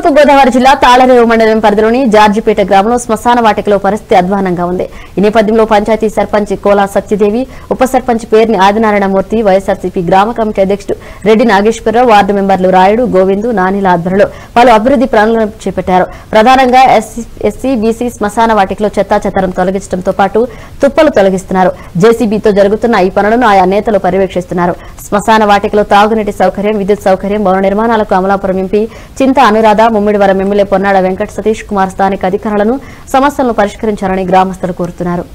తూర్పు గోదావరి జిల్లా తాళరేవు మండలం పరిధిలోని జార్జిపేట గ్రామంలో శ్మశాన వాటికలో పరిస్థితి అధ్వానంగా ఉంది ఈ నేపథ్యంలో పంచాయతీ సర్పంచ్ కోలా సత్యదేవి ఉప సర్పంచ్ పేర్ని ఆదినారాయణమూర్తి వైఎస్ఆర్సీపీ గ్రామ కమిటీ అధ్యక్షుడు రెడ్డి నాగేశ్వరరావు వార్డు మెంబర్లు రాయుడు గోవిందు నానిల ఆధ్వర్యంలో పలు అభివృద్ధి పనులను చేపట్టారు ప్రధానంగా ఎస్సీ బీసీ శ్మశాన వాటికలో చెత్తా చెత్తరం తొలగించడంతో పాటు తుప్పలు తొలగిస్తున్నారు జేసీబీతో జరుగుతున్న ఈ పనులను ఆయా నేతలు పర్యవేక్షిస్తున్నారు శ్మశాన వాటికలో తాగునీటి సౌకర్యం విద్యుత్ సౌకర్యం భవన నిర్మాణాలకు అమలాపురం ఎంపీ చింత అనురాధ ముమ్మిడివరం ఎమ్మెల్యే పొన్నాడ వెంకట సతీష్ కుమార్ స్థానిక అధికారులను సమస్యలను పరిష్కరించాలని గ్రామస్తులు కోరుతున్నారు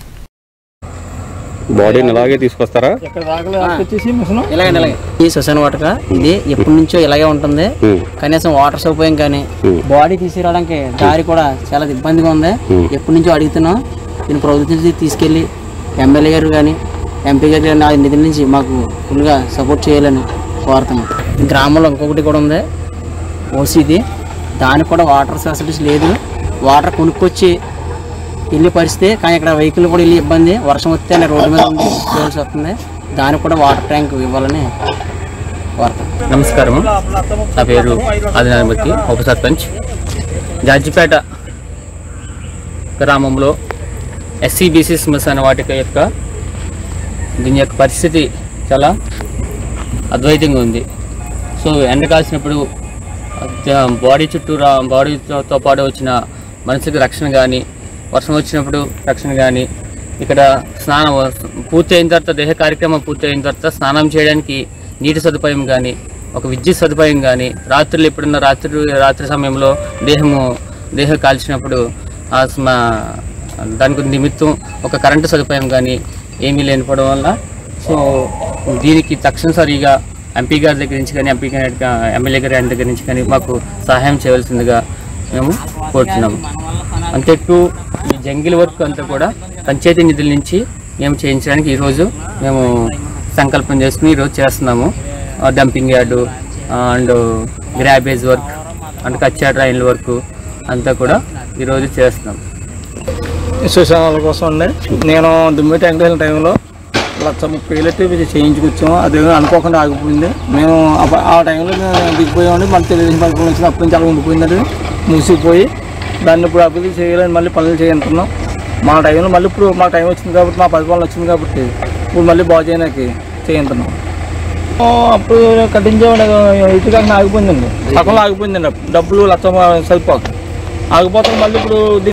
బాడీని అలాగే తీసుకొస్తారా ఇలాగే ఇలాగే ఈ శ్మశాన వాటక ఇది ఎప్పటి నుంచో ఇలాగే ఉంటుంది కనీసం వాటర్ సౌకర్యం కానీ బాడీ తీసుకురావడానికి దారి కూడా చాలా ఇబ్బందిగా ఉంది ఎప్పటి నుంచో అడుగుతున్నాం దీన్ని ప్రభుత్వం నుంచి తీసుకెళ్ళి ఎమ్మెల్యే గారు కానీ ఎంపీ గారు కానీ ఆ నిధుల నుంచి మాకు ఫుల్గా సపోర్ట్ చేయాలని కోరుతున్నాం గ్రామంలో ఇంకొకటి కూడా ఉంది ఓసీది దానికి కూడా వాటర్ ఫెసిలిటీస్ లేదు వాటర్ కొనుక్కొచ్చి వెళ్ళే పరిస్థితి కానీ ఇక్కడ వెహికల్ కూడా వెళ్ళి ఇబ్బంది వర్షం వస్తే అలా రోడ్డు మీద ఉండి పోవాల్సి వస్తుంది దానికి కూడా వాటర్ ట్యాంక్ ఇవ్వాలని కోరుతాం నమస్కారం నా పేరు ఆదినారాయణమూర్తి ఉప సర్పంచ్ జార్జిపేట గ్రామంలో ఎస్సీబీసీ శ్మశాన వాటిక యొక్క దీని యొక్క పరిస్థితి చాలా అద్వైతంగా ఉంది సో ఎండ కాల్చినప్పుడు బాడీ చుట్టూ రా బాడీతో పాటు వచ్చిన మనసుకి రక్షణ కానీ వర్షం వచ్చినప్పుడు రక్షణ కానీ ఇక్కడ స్నానం పూర్తి అయిన తర్వాత దేహ కార్యక్రమం పూర్తి అయిన తర్వాత స్నానం చేయడానికి నీటి సదుపాయం కానీ ఒక విద్యుత్ సదుపాయం కానీ రాత్రులు ఎప్పుడున్న రాత్రి రాత్రి సమయంలో దేహము దేహం కాల్చినప్పుడు ఆ స్మ- దానికి నిమిత్తం ఒక కరెంటు సదుపాయం కానీ ఏమీ లేనిపోవడం వల్ల సో దీనికి తక్షణసరిగా ఎంపీ గారి దగ్గర నుంచి కానీ ఎంపీ గారి ఎమ్మెల్యే గారి దగ్గర నుంచి కానీ మాకు సహాయం చేయవలసిందిగా మేము కోరుతున్నాము అంతెట్టు ఈ జంగిల్ వర్క్ అంతా కూడా పంచాయతీ నిధుల నుంచి మేము చేయించడానికి ఈరోజు మేము సంకల్పం చేసుకుని ఈరోజు చేస్తున్నాము dumping yard and garbage work and కచ్చా ట్రైన్ల వర్క్ అంతా కూడా ఈరోజు చేస్తున్నాం శ్మశానాల కోసం అండి నేను దుమ్మి ట్యాంక్ వెళ్ళిన టైంలో లక్ష ముప్పై వేలు అయితే చేయించుకొచ్చాము అది అనుకోకుండా ఆగిపోయింది మేము అప్ప- ఆ టైంలో మేము దిగిపోయామండి మళ్ళీ తెలుగుదేశం పరిపాలన వచ్చిన అప్పటి నుంచి అలా ఉండిపోయిందండి మూసిపోయి దాన్ని ఇప్పుడు అభివృద్ధి చేయాలని మళ్ళీ పనులు చేయంటున్నాం మా టైంలో మళ్ళీ ఇప్పుడు మా టైం వచ్చింది కాబట్టి మా పరిపాలన వచ్చింది కాబట్టి ఇప్పుడు మళ్ళీ బాగు చేయడానికి చేయంటున్నాం ఆ, అప్పుడు కట్టించేవాడు ఇటు కాకుండా ఆగిపోయిందండి సగంలో ఆగిపోయిందండి డబ్బులు లక్ష సరిపోక ఆగిపోతాం మళ్ళీ ఇప్పుడు